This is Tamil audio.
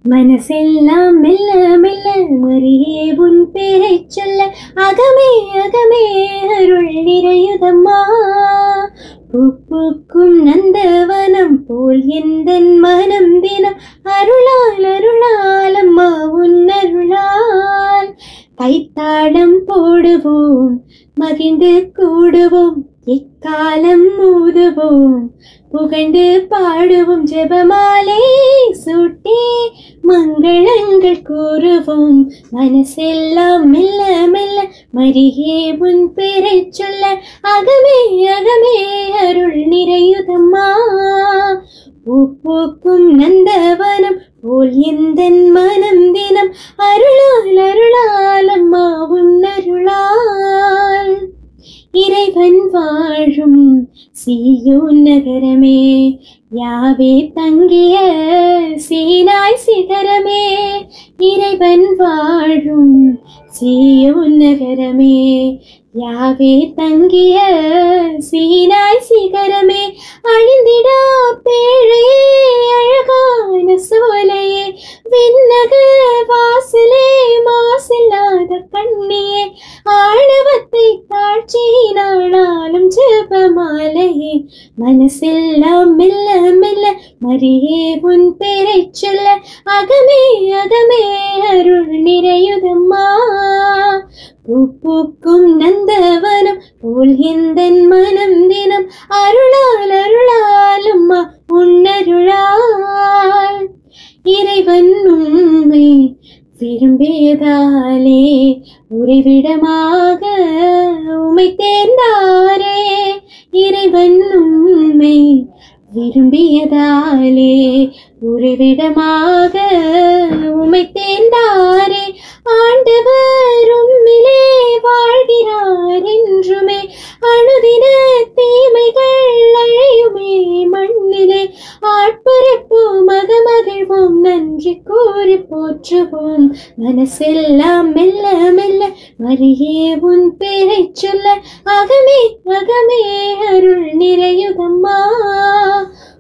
மனசெல்லாம் மெல்ல மெல்ல மறியே உன் பேரைச் சொல்ல அகமே அகமே அருள் நிறையுதம்மா பூப்புக்கும் நந்தவனம் போல் எந்த மனம் தினம் அருளால் அருளால் அம்மா உன் அருளால் கைத்தாளம் போடுவோம் மகிழ்ந்து கூடுவோம் எக்காலம் ஊதுவோம் புகழ்ந்து பாடுவோம் ஜெபமாலை சூட்டி மங்களங்கள் கூறுவோம் மனசெல்லாம் மெல்ல மெல்ல மரியே உன் பேரைச் சொல்ல அகமே அகமே அருள் நிறையுதம்மா பூப்பூக்கும் நந்தவனம் போல் எந்த மனம் தினம் அருளால் அருளால் அம்மா உன் அருளால் இறைவன் வாழும் சீயோன் நகரமே யாவே தங்கிய சீனாய் சிகரமே இறைவன் வாழும் சீயோன் நகரமே யாவே தங்கிய சீனாய் சிகரமே அழிந்திடா பேழையே அழகான சோலையே விண்ணக வாசலே மாசில்லாத கண்ணியே ஆணவத்தை தாழ்ச்சியினாலும் ஜெபமாலையே மனசெல்லாம் மெல்ல மெல்ல மரியே உன் பேரைச் சொல்ல அகமே அகமே அருள் நிறையுதம்மா பூப்பூக்கும் நந்தவனம் போல் எந்த மனம் தினம் அருளால் அருளால் அம்மா உன்னருளால் இறைவன் உண்மை விரும்பியதாலே உறைவிடமாக உமை தேர்ந்தாரே இறைவன் உண்மை விரும்பியதாலே உறைவிடமாக உமை தேர்ந்தாரே ஆண்டவர் உம்மிலே வாழ்கிறார் என்றுமே அணுதின தீமைகள் அழையுமே மண்ணிலே ஆட்பரப்போம் மகமகிழ்வோம் நன்றி கூறி போற்றுவோம் மனசெல்லாம் மெல்ல மெல்ல மரியே உன் பேரைச் சொல்ல அகமே அகமே அருள் நிறையுதம்மா